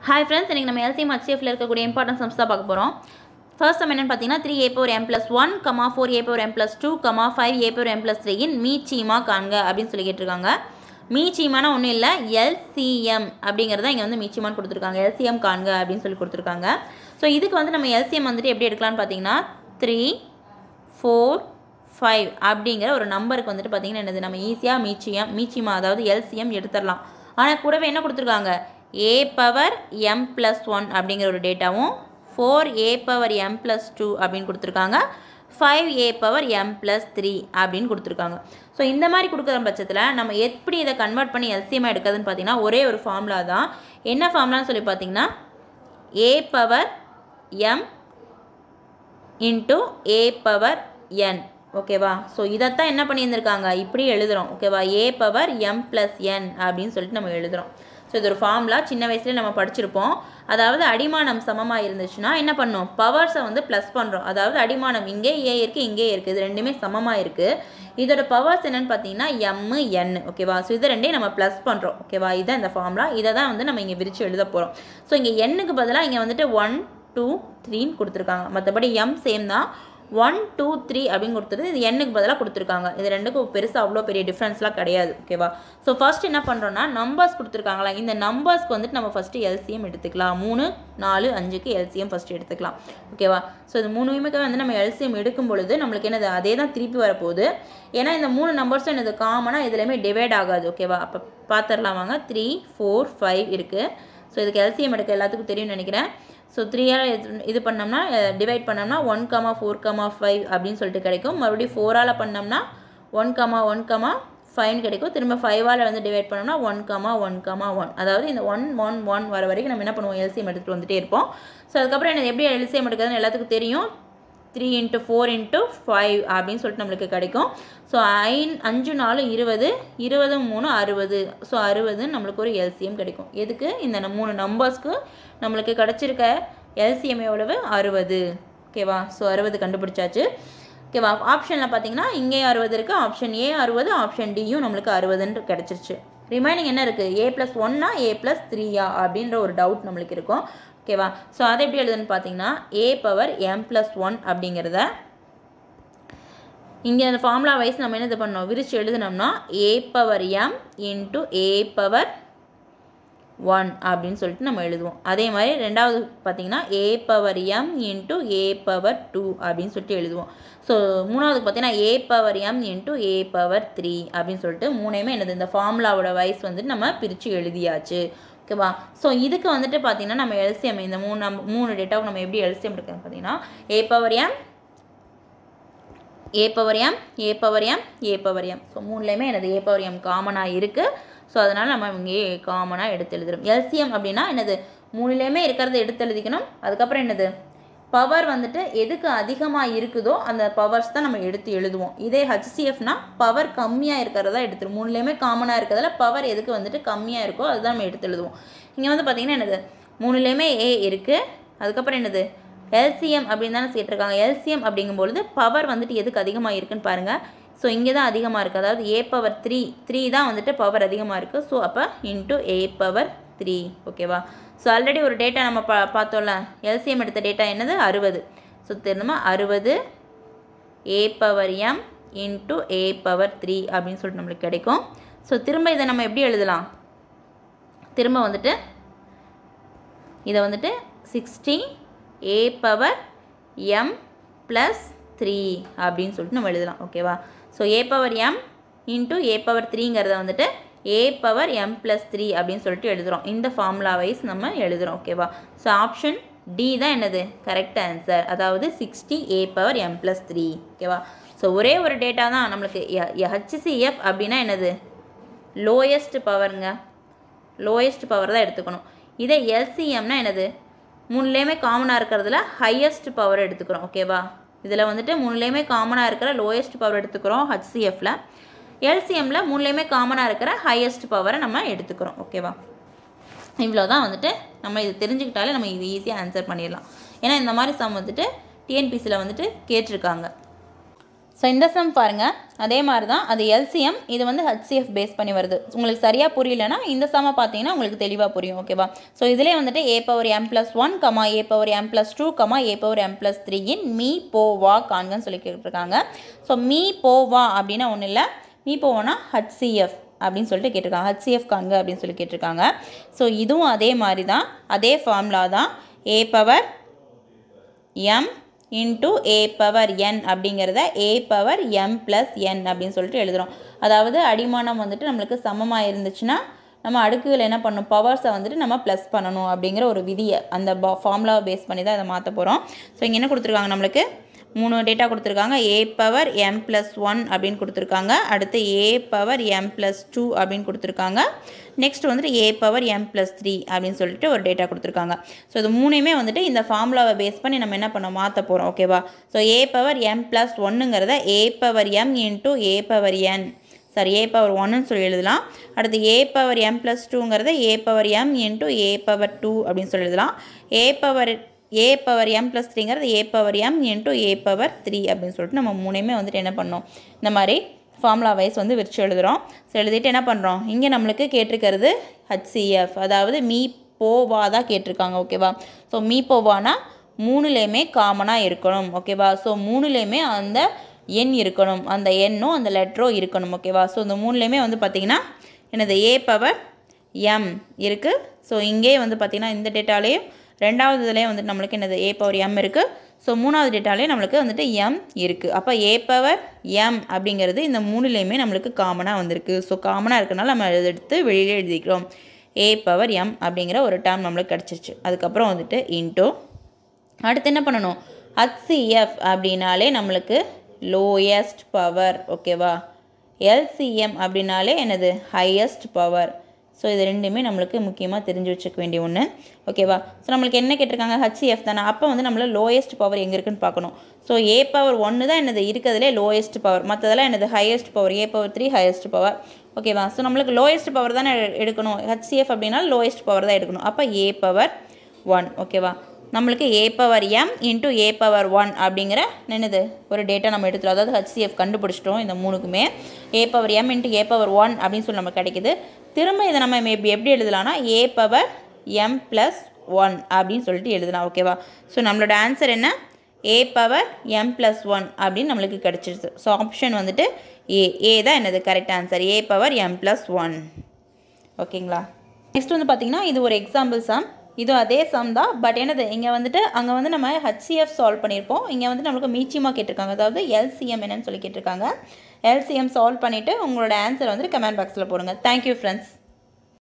hi friends இன்றைக்கி நம்ம LCM ஹச்சிஎஃப்ல இருக்கக்கூடிய இம்பார்ட்டன்ட் சம்ஸ் தான் பார்க்க போகிறோம் ஃபர்ஸ்ட் சம் என்னென்னு பார்த்தீங்கன்னா three A power M plus one comma four A power M plus two comma five A power M plus த்ரீயின் மீ சீமா காண்க அப்படின்னு சொல்லி கேட்டிருக்காங்க மீ சீமானா ஒன்றும் இல்லை எல்சிஎம் அப்படிங்கிறத இங்கே வந்து மீச்சிமான்னு கொடுத்துருக்காங்க எல்சிஎம் காண்க அப்படின்னு சொல்லி கொடுத்துருக்காங்க ஸோ இதுக்கு வந்து நம்ம எல்சிஎம் வந்துட்டு எப்படி எடுக்கலாம்னு பார்த்தீங்கன்னா த்ரீ ஃபோர் ஃபைவ் அப்படிங்கிற ஒரு நம்பருக்கு வந்துட்டு பார்த்தீங்கன்னா என்னது நம்ம ஈஸியாக மீச்சியம் மீச்சிமா அதாவது எல்சிஎம் எடுத்துடலாம் ஆனால் கூடவே என்ன கொடுத்துருக்காங்க A power M plus one அப்படிங்கிற ஒரு டேட்டாவும் four A power M plus two அப்படின்னு கொடுத்துருக்காங்க five A power M plus three அப்படின்னு கொடுத்துருக்காங்க ஸோ இந்த மாதிரி கொடுக்குற பட்சத்தில் நம்ம எப்படி இதை கன்வெர்ட் பண்ணி எல்சிஎம் எடுக்கிறதுன்னு பார்த்தீங்கன்னா ஒரே ஒரு ஃபார்முலா தான் என்ன ஃபார்முலான்னு சொல்லி பார்த்தீங்கன்னா A power M into A power N ஓகேவா ஸோ இதைத்தான் என்ன பண்ணியிருந்திருக்காங்க இப்படி எழுதுகிறோம் ஓகேவா A power M plus N அப்படின்னு சொல்லிட்டு நம்ம எழுதுகிறோம் ஸோ இது ஒரு ஃபார்முலா சின்ன வயசுலேயே நம்ம படிச்சிருப்போம் அதாவது அடிமானம் சமமாக இருந்துச்சுன்னா என்ன பண்ணோம் பவர்ஸை வந்து ப்ளஸ் பண்ணுறோம் அதாவது அடிமானம் இங்கே ஏ இருக்குது இங்கே இருக்குது இது ரெண்டுமே சமமாக இருக்குது இதோட பவர்ஸ் என்னென்னு பார்த்தீங்கன்னா எம்மு என் ஓகேவா ஸோ இதை ரெண்டையும் நம்ம ப்ளஸ் பண்ணுறோம் ஓகேவா இதான் இந்த ஃபார்முலா இதை தான் வந்து நம்ம இங்கே விரித்து எழுத போகிறோம் ஸோ இங்கே எண்ணுக்கு பதிலாக இங்கே வந்துட்டு ஒன் டூ த்ரீன்னு கொடுத்துருக்காங்க மற்றபடி எம் சேம் தான் ஒன் டூ த்ரீ அப்படின்னு கொடுத்துருது இது எண்ணுக்கு பதிலாக கொடுத்துருக்காங்க இது ரெண்டுக்கும் பெருசாக அவ்வளோ பெரிய டிஃப்ரென்ஸ்லாம் கிடையாது ஓகேவா ஸோ ஃபஸ்ட் என்ன பண்ணுறோன்னா நம்பர்ஸ் கொடுத்துருக்காங்களா இந்த நம்பர்ஸ்க்கு வந்துட்டு நம்ம ஃபஸ்ட்டு எல்சிஎம் எடுத்துக்கலாம் மூணு நாலு அஞ்சுக்கு எல்சிஎம் ஃபஸ்ட்டு எடுத்துக்கலாம் ஓகேவா ஸோ இது மூணுமே வந்து நம்ம எல்சிஎம் எடுக்கும் பொழுது நம்மளுக்கு என்னது அதே தான் திருப்பி வரப்போகுது ஏன்னா இந்த மூணு நம்பர்ஸும் என்னது காமனாக இதுலேயுமே டிவைட் ஆகாது ஓகேவா அப்போ பார்த்துடலாம் வாங்க த்ரீ ஃபோர் ஃபைவ் இருக்குது ஸோ இதுக்கு எல்சிஎம் எடுக்க எல்லாத்துக்கும் தெரியும்னு நினைக்கிறேன் ஸோ த்ரீயால் இது பண்ணோம்னா டிவைட் பண்ணோம்னா one comma four comma five அப்படின்னு சொல்லிட்டு கிடைக்கும் மறுபடியும் ஃபோரால் பண்ணோம்னா ஒன் கமா ஒன் கமா ஃபைவ்னு கிடைக்கும் திரும்ப ஃபைவால் வந்து டிவைட் பண்ணோம்னா one comma one comma one அதாவது இந்த ஒன் ஒன் ஒன் வர வரைக்கும் நம்ம என்ன பண்ணுவோம் எல்சிஎம் எடுத்துகிட்டு வந்துட்டே இருப்போம் ஸோ அதுக்கப்புறம் எனக்கு எப்படி எல்சிஎம் எடுக்கிறதுன்னு எல்லாத்துக்கும் தெரியும் three into four into five அப்படின்னு சொல்லிட்டு நம்மளுக்கு கிடைக்கும் ஸோ ஐ அஞ்சு நாலு இருபது இருபது மூணு அறுபது ஸோ அறுபதுன்னு நம்மளுக்கு ஒரு எல்சிஎம் கிடைக்கும் எதுக்கு இந்த மூணு நம்பர்ஸ்க்கு நம்மளுக்கு கிடச்சிருக்க எல்சிஎம் எவ்வளவு அறுபது ஓகேவா ஸோ அறுபது கண்டுபிடிச்சாச்சு ஓகேவா ஆப்ஷனில் பார்த்தீங்கன்னா இங்கேயும் அறுபது இருக்குது ஆப்ஷன் ஏ அறுபது ஆப்ஷன் டியும் நம்மளுக்கு அறுபதுன்னு கிடச்சிருச்சு ரிமைனிங் என்ன இருக்குது ஏ ப்ளஸ் ஒன்னா ஏ ப்ளஸ் த்ரீயா அப்படின்ற ஒரு டவுட் நம்மளுக்கு இருக்கும் ஓகேவா ஸோ அதை எப்படி எழுதுன்னு பார்த்தீங்கன்னா A power M plus one அப்படிங்கிறத இங்கே அந்த ஃபார்முலா வைஸ் நம்ம என்ன இது பண்ணோம் விரிச்சு எழுதுனோம்னா A power M into A power one அப்படின்னு சொல்லிட்டு நம்ம எழுதுவோம் அதே மாதிரி ரெண்டாவது பார்த்தீங்கன்னா A power M into A power two அப்படின்னு சொல்லிட்டு எழுதுவோம் ஸோ மூணாவது பார்த்தீங்கன்னா A power M into A power three அப்படின்னு சொல்லிட்டு மூணையுமே என்னது இந்த ஃபார்முலாவோட வைஸ் வந்துட்டு நம்ம பிரித்து எழுதியாச்சு ஓகேவா ஸோ இதுக்கு வந்துட்டு பார்த்தீங்கன்னா நம்ம எல்சிஎம் இந்த மூணு நம்ம மூணு டேட்டாவுக்கு நம்ம எப்படி எல்சிஎம் எடுக்கிறோம் பார்த்தீங்கன்னா A power M A power M A power M A power M so மூணுலேயுமே எனது ஏ பவர் எம் காமனாக இருக்குது ஸோ அதனால் நம்ம இங்கே காமனாக எடுத்து எழுதுறோம் எல்சிஎம் அப்படின்னா என்னது மூணுலேயுமே இருக்கிறத எடுத்து எழுதிக்கணும் அதுக்கப்புறம் என்னது பவர் வந்துட்டு எதுக்கு அதிகமாக இருக்குதோ அந்த பவர்ஸ் தான் நம்ம எடுத்து எழுதுவோம் இதே ஹச்சிஎஃப்னா பவர் கம்மியாக இருக்கிறதா எடுத்துரும் மூணுலேயுமே காமனாக இருக்கிறதால பவர் எதுக்கு வந்துட்டு கம்மியாக இருக்கோ அதுதான் நம்ம எடுத்து எழுதுவோம் இங்கே வந்து பார்த்திங்கன்னா என்னது மூணுலேயுமே ஏ இருக்குது அதுக்கப்புறம் என்னது எல்சிஎம் அப்படின்னு தானே கேட்டிருக்காங்க எல்சிஎம் அப்படிங்கும்பொழுது பவர் வந்துட்டு எதுக்கு அதிகமாக இருக்குன்னு பாருங்கள் ஸோ இங்கே தான் அதிகமாக இருக்குது அதாவது ஏ பவர் த்ரீ த்ரீ தான் வந்துட்டு பவர் அதிகமாக இருக்குது ஸோ அப்போ இன்ட்டு ஏ பவர் த்ரீ ஓகேவா ஸோ ஆல்ரெடி ஒரு டேட்டா நம்ம பா பார்த்தோம்ல எல்சிஎம் எடுத்த டேட்டா என்னது அறுபது ஸோ திரும்ப அறுபது A power M into A power three அப்படின்னு சொல்லிட்டு நம்மளுக்கு கிடைக்கும் ஸோ திரும்ப இதை நம்ம எப்படி எழுதலாம் திரும்ப வந்துட்டு இதை வந்துட்டு sixty A power M plus three அப்படின்னு சொல்லிட்டு நம்ம எழுதலாம் ஓகேவா so A power M into A power த்ரீங்கிறத வந்துட்டு A power M plus three அப்படின்னு சொல்லிட்டு எழுதுகிறோம் இந்த ஃபார்முலா வைஸ் நம்ம எழுதுகிறோம் ஓகேவா ஸோ ஆப்ஷன் டி தான் என்னது கரெக்ட் ஆன்சர் அதாவது sixty A power M plus three ஓகேவா ஸோ ஒரே ஒரு டேட்டா தான் நம்மளுக்கு ஹச்சிசிஎஃப் அப்படின்னா என்னது லோயஸ்ட் பவருங்க லோயஸ்ட் பவர் தான் எடுத்துக்கணும் இதே எல்சிஎம்னா என்னது மூணுலேயுமே காமனாக இருக்கிறதுல ஹையஸ்ட் பவர் எடுத்துக்கிறோம் ஓகேவா இதில் வந்துட்டு மூணுலேயுமே காமனாக இருக்கிற லோயஸ்ட் பவர் எடுத்துக்கிறோம் ஹச்சிஎஃப்பில் எல்சிஎம்மில் மூணுலேயுமே காமனாக இருக்கிற ஹையஸ்ட் பவரை நம்ம எடுத்துக்கிறோம் ஓகேவா இவ்வளோ தான் வந்துட்டு நம்ம இது தெரிஞ்சுக்கிட்டாலே நம்ம இது ஈஸியாக ஆன்சர் பண்ணிடலாம் ஏன்னா இந்த மாதிரி சம் வந்துட்டு டிஎன்பிசியில் வந்துட்டு கேட்டிருக்காங்க ஸோ இந்த சம் பாருங்கள் அதே மாதிரி தான் அது எல்சிஎம் இது வந்து ஹச்சிஎஃப் பேஸ் பண்ணி வருது உங்களுக்கு சரியாக புரியலனா இந்த சம்மை பார்த்தீங்கன்னா உங்களுக்கு தெளிவாக புரியும் ஓகேவா ஸோ இதிலே வந்துட்டு A power M plus one comma A power M plus two comma A power M plus த்ரீயின் மீ போவா காண்கன்னு சொல்லி கேட்டிருக்காங்க ஸோ மீ போவா அப்படின்னா ஒன்றும் இல்லை மீ போவானா ஹச்சிஎஃப் அப்படின்னு சொல்லிட்டு கேட்டிருக்காங்க ஹச்சிஎஃப் காண்க அப்படின்னு சொல்லி கேட்டிருக்காங்க ஸோ இதுவும் அதே மாதிரி தான் அதே ஃபார்முலா தான் A power M into A power N அப்படிங்கிறத A power M plus N அப்படின்னு சொல்லிட்டு எழுதுகிறோம் அதாவது அடிமானம் வந்துட்டு நம்மளுக்கு சமமாக இருந்துச்சுன்னா நம்ம அடுக்குகள் என்ன பண்ணணும் பவர்ஸை வந்துட்டு நம்ம ப்ளஸ் பண்ணணும் அப்படிங்கிற ஒரு விதியை அந்த பா ஃபார்முலாவை பேஸ் பண்ணி தான் அதை மாற்ற போகிறோம் ஸோ இங்கே என்ன கொடுத்துருக்காங்க நம்மளுக்கு மூணு டேட்டா கொடுத்துருக்காங்க A power M plus one அப்படின்னு கொடுத்துருக்காங்க அடுத்து A power M plus two அப்படின்னு கொடுத்துருக்காங்க நெக்ஸ்ட் வந்துட்டு A power M plus three அப்படின்னு சொல்லிட்டு ஒரு டேட்டா கொடுத்துருக்காங்க ஸோ இது மூணுமே வந்துட்டு இந்த ஃபார்முலாவை பேஸ் பண்ணி நம்ம என்ன பண்ண மாற்ற போகிறோம் ஓகேவா so A power M plus ஒன்றுங்கிறத A power M into A power N sorry A power ஒன்னு சொல்லி எழுதலாம் அடுத்து ஏ பவர் எம் ப்ளஸ் டூங்கிறத A power M into A power two அப்படின்னு சொல்லி எழுதலாம் A power A power M plus த்ரீங்கிறது A power M into A power three அப்படின்னு சொல்லிட்டு நம்ம மூணையுமே வந்துட்டு என்ன பண்ணோம் இந்த மாதிரி ஃபார்முலா வைஸ் வந்து விரிச்சு எழுதுகிறோம் ஸோ எழுதிட்டு என்ன பண்ணுறோம் இங்கே நம்மளுக்கு கேட்டிருக்கிறது ஹச்சிஎஃப் அதாவது மீ போவா தான் கேட்டிருக்காங்க ஓகேவா ஸோ மீ போவானா மூணுலேயுமே காமனாக இருக்கணும் ஓகேவா ஸோ மூணுலேயுமே அந்த எண் இருக்கணும் அந்த எண்ணும் அந்த லெட்டரோ இருக்கணும் ஓகேவா ஸோ இந்த மூணுலேயுமே வந்து பார்த்திங்கன்னா எனது ஏ பவர் எம் இருக்குது ஸோ இங்கே வந்து பார்த்திங்கன்னா இந்த டேட்டாலேயும் ரெண்டாவது இதுலேயும் வந்துட்டு நம்மளுக்கு என்னது ஏ பவர் எம் இருக்குது ஸோ மூணாவது டேட்டாலேயும் நம்மளுக்கு வந்துட்டு எம் இருக்குது அப்போ ஏ பவர் எம் அப்படிங்கிறது இந்த மூணுலேயுமே நம்மளுக்கு காமனாக வந்திருக்கு ஸோ காமனாக இருக்கனால நம்ம அதை எடுத்து வெளியிலே எழுதிக்கிறோம் ஏ பவர் எம் அப்படிங்கிற ஒரு டேர்ம் நம்மளுக்கு கிடச்சிருச்சு அதுக்கப்புறம் வந்துட்டு இன்டோ அடுத்து என்ன பண்ணணும் ஹச்சிஎஃப் அப்படின்னாலே நம்மளுக்கு லோயஸ்ட் பவர் ஓகேவா எல்சிஎம் அப்படின்னாலே என்னது ஹையஸ்ட் பவர் ஸோ இது ரெண்டுமே நம்மளுக்கு முக்கியமாக தெரிஞ்சு வச்சுக்க வேண்டிய ஒன்று ஓகேவா ஸோ நம்மளுக்கு என்ன கேட்டிருக்காங்க ஹச்சிஎஃப் தானே அப்போ வந்து நம்மள லோயஸ்ட் பவர் எங்கே இருக்குன்னு பார்க்கணும் ஸோ ஏ பவர் ஒன்று தான் என்னது இருக்கிறதுலே லோயஸ்ட் பவர் மற்றதெல்லாம் என்னது highest power A power three highest power ஓகேவா ஸோ நம்மளுக்கு லோயஸ்ட் பவர் தானே எடுக்கணும் ஹச்சிஎஃப் அப்படின்னா லோயஸ்ட் பவர் தான் எடுக்கணும் அப்போ ஏ பவர் ஒன் ஓகேவா நம்மளுக்கு A power M into A power one அப்படிங்கிற என்னது ஒரு டேட்டா நம்ம எடுத்துகிறோம் அதாவது ஹச்சிஎஃப் கண்டுபிடிச்சிட்டோம் இந்த மூணுக்குமே A power M into A power one அப்படின்னு சொல்லி நமக்கு கிடைக்குது திரும்ப இதை நம்ம மேபி எப்படி எழுதலாம்னா A power M plus one அப்படின்னு சொல்லிட்டு எழுதலாம் ஓகேவா ஸோ நம்மளோட ஆன்சர் என்ன A power M plus one அப்படின்னு நம்மளுக்கு கிடச்சிருச்சு ஸோ ஆப்ஷன் வந்துட்டு ஏ ஏ தான் என்னது correct answer A power M plus one ஓகேங்களா நெக்ஸ்ட் வந்து பார்த்திங்கன்னா இது ஒரு எக்ஸாம்பிள் சம் இது அதே சம் தான் பட் என்னது இங்கே வந்துட்டு அங்கே வந்து நம்ம ஹச்சிஎஃப் சால்வ் பண்ணியிருப்போம் இங்கே வந்து நம்மளுக்கு மீச்சியமாக கேட்டிருக்காங்க அதாவது எல்சிஎம் என்னன்னு சொல்லி கேட்டிருக்காங்க எல்சிஎம் சால்வ் பண்ணிவிட்டு உங்களோட ஆன்சர் வந்துட்டு கமெண்ட் பாக்ஸில் போடுங்க தேங்க்யூ ஃப்ரெண்ட்ஸ்